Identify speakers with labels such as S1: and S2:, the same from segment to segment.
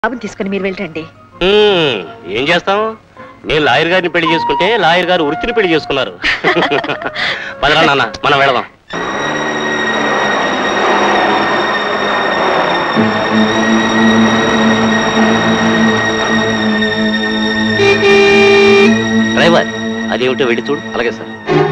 S1: బాబుని తీసుకుని మీరు వెళ్ళండి
S2: హ్మ్, ఏం చేస్తాం నేను లాయర్ గారిని పెళ్లి చేసుకుంటే లాయర్ గారు వృత్తిని పెళ్లి చేసుకున్నారు పదరా నాన్న మనం వెళదాం డ్రైవర్ అదేమిటో వెళ్ళి చూడు అలాగే సార్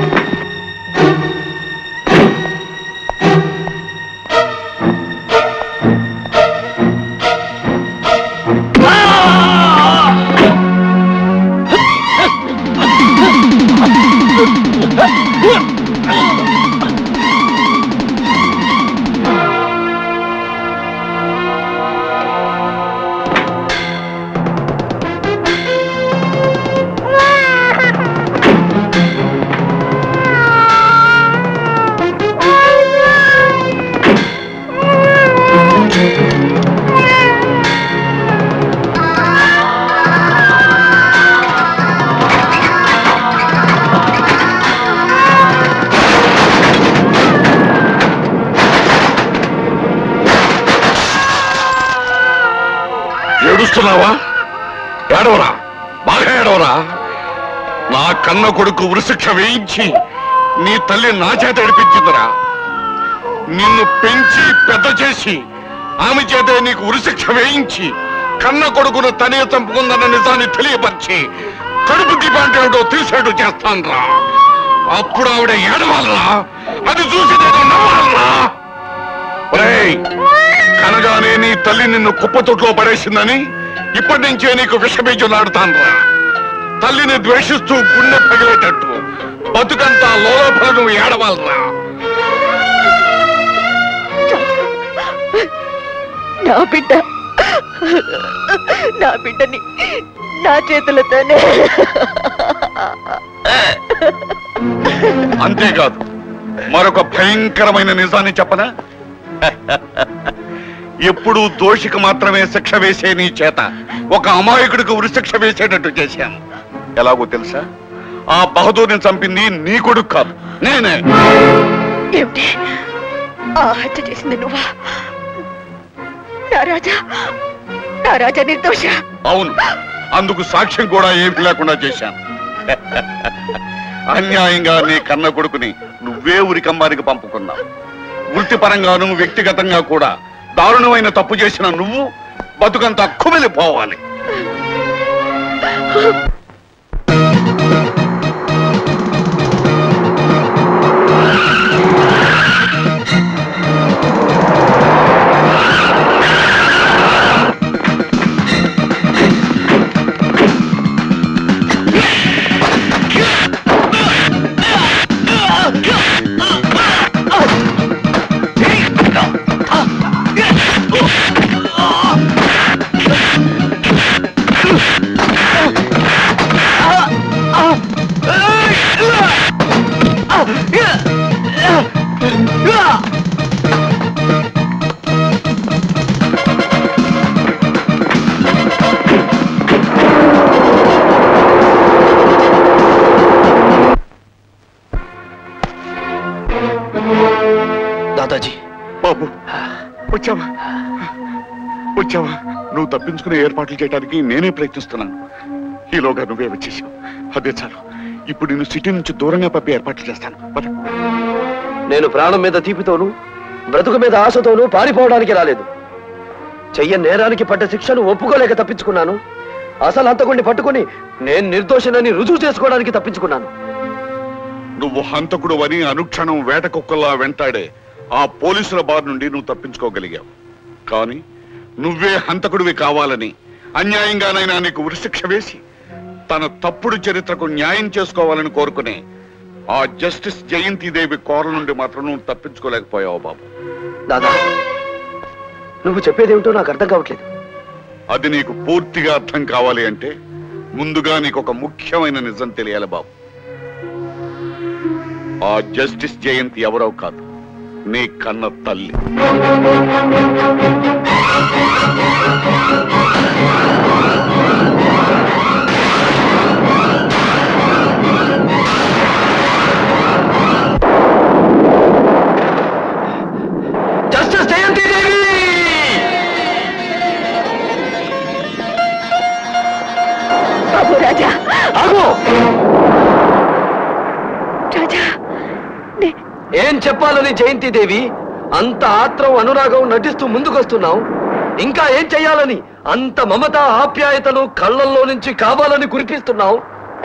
S3: ఏడుస్తున్నావా ఏడవరా బాగా ఏడవరా నా కన్న కొడుకు ఉరిశిక్ష వేయించి నీ తల్లి నా చేత ఏడిపించిందిరా నిన్ను పెంచి పెద్ద చేసి ఆమె చేతే నీకు ఉరిశిక్ష వేయించి కన్న కొడుకును తనే చంపుకుందన్న నిజాన్ని తెలియపరిచి కడుపు దీపాంటే ఏమిటో తీసేటు చేస్తాన్రా అప్పుడు ఆవిడ ఏడవాలరా అది చూసి నేను నవ్వాలరా ఒరేయ్ కనగానే నీ తల్లి నిన్ను కుప్పతొట్లో పడేసిందని ఇప్పటి నుంచే నీకు విషబీజులాడుతాన్రా తల్లిని ద్వేషిస్తూ గుండె పగిలేటట్టు బతుకంతా లోలోపల నువ్వు ఏడవాలరా
S1: నా బిడ్డ నా బిడ్డని నా చేతులతోనే
S3: అంతేకాదు మరొక భయంకరమైన నిజాన్ని చెప్పనా ఎప్పుడూ దోషికి మాత్రమే శిక్ష వేసే నీ చేత ఒక అమాయకుడికి ఉరిశిక్ష వేసేటట్టు చేశాను ఎలాగో తెలుసా ఆ బహదూర్ని చంపింది నీ కొడుకు కాదు నేనే
S1: ఏమిటి ఆ హత్య చేసింది నువ్వా నా రాజా నా రాజా నిర్దోష
S3: అవును అందుకు సాక్ష్యం కూడా ఏమి లేకుండా చేశాను అన్యాయంగా నీ కన్న కొడుకుని నువ్వే ఉరికంబానికి పంపుకున్నావు వృత్తిపరంగాను వ్యక్తిగతంగా కూడా దారుణమైన తప్పు చేసిన నువ్వు బతుకంతా కుమిలిపోవాలి
S4: దాదాజీ
S3: బాబు వచ్చావా వచ్చావా నువ్వు తప్పించుకునే ఏర్పాట్లు చేయడానికి నేనే ప్రయత్నిస్తున్నాను ఈలోగా నువ్వే వచ్చేసావు అదే చాలు ఇప్పుడు నేను సిటీ నుంచి దూరంగా పంపి ఏర్పాట్లు చేస్తాను పద.
S4: నేను ప్రాణం మీద తీపితోనూ బ్రతుకు మీద ఆశతోనూ పారిపోవడానికి రాలేదు చెయ్య నేరానికి పడ్డ శిక్షను ఒప్పుకోలేక తప్పించుకున్నాను అసలు హంతకుణ్ణి పట్టుకుని నేను నిర్దోషనని రుజువు చేసుకోవడానికి తప్పించుకున్నాను
S3: నువ్వు హంతకుడు అని అనుక్షణం వేట కుక్కల్లా వెంటాడే ఆ పోలీసుల బారి నుండి నువ్వు తప్పించుకోగలిగావు కానీ నువ్వే హంతకుడివి కావాలని అన్యాయంగానైనా నీకు ఉరిశిక్ష వేసి తన తప్పుడు చరిత్రకు న్యాయం చేసుకోవాలని కోరుకునే ఆ జస్టిస్ జయంతిదేవి కోర నుండి మాత్రం నువ్వు తప్పించుకోలేకపోయావు బాబు
S4: దాదా నువ్వు చెప్పేదేమిటో నాకు అర్థం కావట్లేదు
S3: అది నీకు పూర్తిగా అర్థం కావాలి అంటే ముందుగా నీకు ఒక ముఖ్యమైన నిజం తెలియాలి బాబు ఆ జస్టిస్ జయంతి ఎవరో కాదు నీ కన్న తల్లి
S4: జస్టిస్ జయంతి దేవి
S1: బాబు రాజా
S4: ఆగు
S1: రాజా నే-
S4: ఏం చెప్పాలని జయంతిదేవి అంత ఆత్రం అనురాగం నటిస్తూ ముందుకొస్తున్నావు ఇంకా ఏం చెయ్యాలని అంత మమత ఆప్యాయతను కళ్ళల్లో నుంచి కావాలని కురిపిస్తున్నావు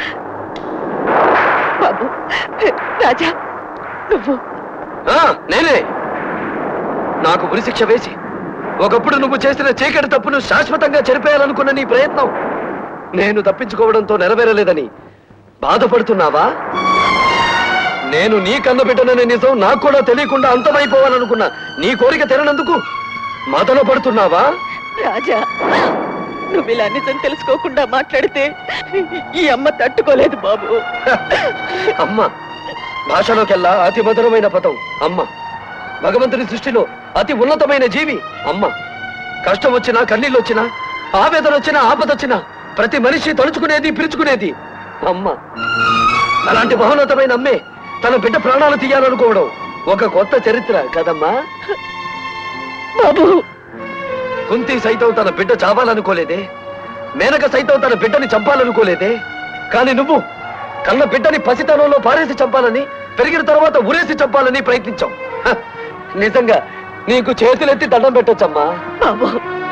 S1: బాబు రాజా నువ్వు
S4: ఆ, నేనే నాకు ఉరిశిక్ష వేసి ఒకప్పుడు నువ్వు చేసిన చీకటి తప్పును శాశ్వతంగా చెరిపేయాలనుకున్న నీ ప్రయత్నం నేను తప్పించుకోవడంతో నెరవేరలేదని బాధపడుతున్నావా నేను నీ కన్న బిడ్డననే నిజం నాకు కూడా తెలియకుండా అంతమైపోవాలనుకున్నా నీ కోరిక తెరనందుకు మదన పడుతున్నావా
S1: రాజా నువ్వు ఇలా నిజం తెలుసుకోకుండా మాట్లాడితే ఈ అమ్మ తట్టుకోలేదు బాబు
S4: అమ్మ భాషలోకెల్లా అతి మధురమైన పదం అమ్మ భగవంతుని సృష్టిలో అతి ఉన్నతమైన జీవి అమ్మ కష్టం వచ్చినా కన్నీళ్ళు వచ్చినా ఆవేదన వచ్చినా ఆపదొచ్చినా ప్రతి మనిషి తలుచుకునేది పిలుచుకునేది అమ్మ అలాంటి మహోన్నతమైన అమ్మే తన బిడ్డ ప్రాణాలు తీయాలనుకోవడం ఒక కొత్త చరిత్ర కదమ్మా
S1: బాబు
S4: కుంతి సైతం తన బిడ్డ చావాలనుకోలేదే మేనక సైతం తన బిడ్డని చంపాలనుకోలేదే కానీ నువ్వు కన్న బిడ్డని పసితనంలో పారేసి చంపాలని పెరిగిన తర్వాత ఉరేసి చంపాలని ప్రయత్నించావు హ, నిజంగా నీకు చేతులెత్తి దండం పెట్టొచ్చమ్మా
S1: బాబు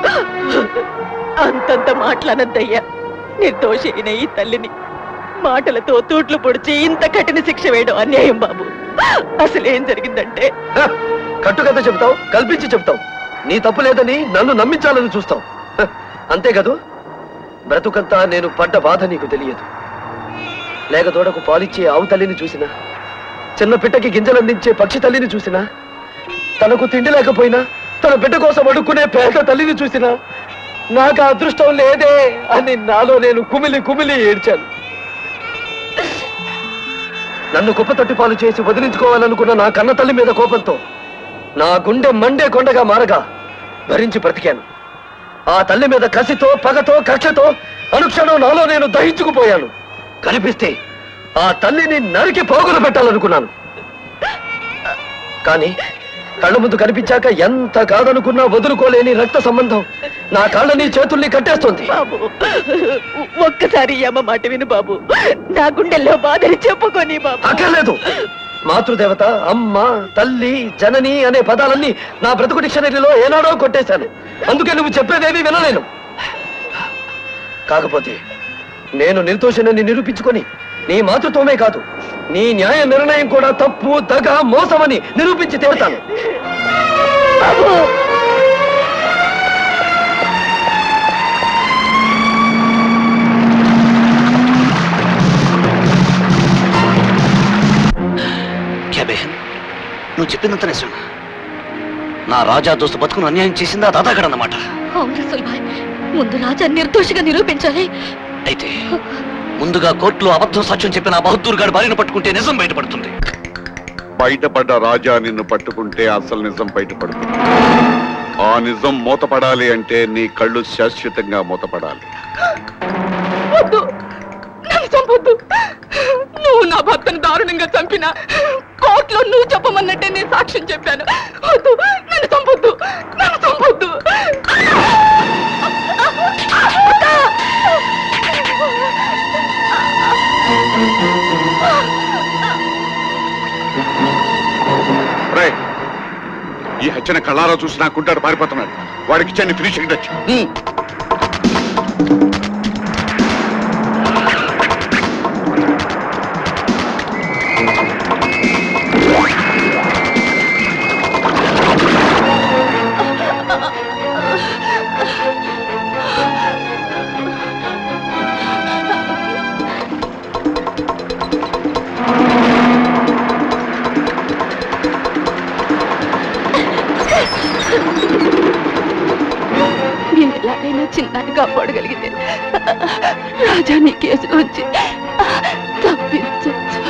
S1: అంతంత మాట్లాడద్దయ్యా నిర్దోషి అయిన ఈ తల్లిని మాటలతో తూట్లు పొడిచి ఇంత కఠిన శిక్ష వేయడం అన్యాయం బాబు అసలు ఏం జరిగిందంటే
S4: హ, కట్టుకథ చెబుతావు కల్పించి చెబుతావు నీ తప్పు లేదని నన్ను నమ్మించాలని చూస్తావు హ, అంతే కదూ బ్రతుకంతా నేను పడ్డ బాధ నీకు తెలియదు లేక తోడకు పాలిచ్చే ఆవు తల్లిని చూసినా చిన్న పిట్టకి గింజలందించే పక్షి తల్లిని చూసినా తనకు తిండి లేకపోయినా తన బిడ్డ కోసం అడుక్కునే పేద తల్లిని చూసినా నాకు ఆ అదృష్టం లేదే అని నాలో నేను కుమిలి కుమిలి ఏడ్చాను నన్ను కుప్పతొట్టి పాలు చేసి వదిలించుకోవాలనుకున్న నా కన్న తల్లి మీద కోపంతో నా గుండె మండే కొండగా మారగా భరించి బ్రతికాను ఆ తల్లి మీద కసితో పగతో కక్షతో అనుక్షణం నాలో నేను దహించుకుపోయాను కనిపిస్తే ఆ తల్లిని నరికి పోగులు పెట్టాలనుకున్నాను కానీ కళ్ళ ముందు కనిపించాక ఎంత కాదనుకున్నా వదులుకోలేని రక్త సంబంధం నా కాళ్ళని చేతుల్ని కట్టేస్తోంది
S1: బాబు ఒక్కసారి ఈ అమ్మ మాట విను బాబు నా గుండెల్లో బాధని చెప్పుకొని బాబు
S4: అక్కర్లేదు మాతృదేవత అమ్మ తల్లి జనని అనే పదాలన్నీ నా బ్రతుకు డిక్షనరీలో ఏనాడో కొట్టేశాను అందుకే నువ్వు చెప్పేదేమీ వినలేను కాకపోతే నేను నిర్దోషినని నిరూపించుకొని నీ మాతృత్వమే కాదు నీ న్యాయ నిర్ణయం కూడా తప్పు దగ మోసమని నిరూపించి తీరుతాను
S1: బాబు
S5: క్యా బెహన్ నువ్వు చెప్పినంత నిజం నా రాజా దోస్తు బతుకును అన్యాయం చేసిందా దాదాగడ అన్నమాట
S6: అవును రసూల్భాయ్ ముందు రాజా నిర్దోషిగా నిరూపించాలి
S5: అయితే ముందుగా కోర్టులో అబద్ధం సాక్ష్యం చెప్పిన ఆ బహదూర్ గారి బారిన పట్టుకుంటే నిజం బయటపడుతుంది
S3: బయటపడ్డ రాజా నిన్ను పట్టుకుంటే అసలు నిజం బయటపడుతుంది ఆ నిజం మూతపడాలి అంటే నీ కళ్ళు శాశ్వతంగా మూతపడాలి
S1: వద్దు నన్ను చంపొద్దు నువ్వు నా భర్తను దారుణంగా చంపిన కోర్టులో నువ్వు చెప్పమన్నట్టే నేను సాక్ష్యం చెప్పాను వద్దు నన్ను చంపొద్దు నన్ను చంపొద్దు
S3: రే ఈ హత్యన కళ్ళారా చూసి నా కుంటాడు పారిపోతున్నాడు వాడికి ఇచ్చండి ఫినిషింగ్ టచ్
S6: మీరు ఎలాగైనా చిన్నాన్ని కాపాడగలిగితే రాజా నీ కేసులోంచి తప్పించచ్చు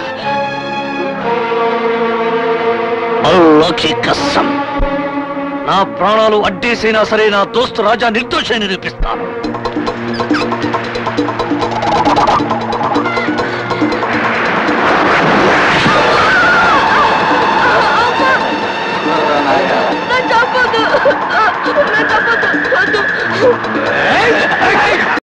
S5: అల్లాకి కస్సం నా ప్రాణాలు అడ్డేసైనా సరే నా దోస్తు రాజా నిర్దోషాన్ని నిరూపిస్తాను
S1: నన్ను చంపొద్దు నన్ను చంపొద్దు వద్దు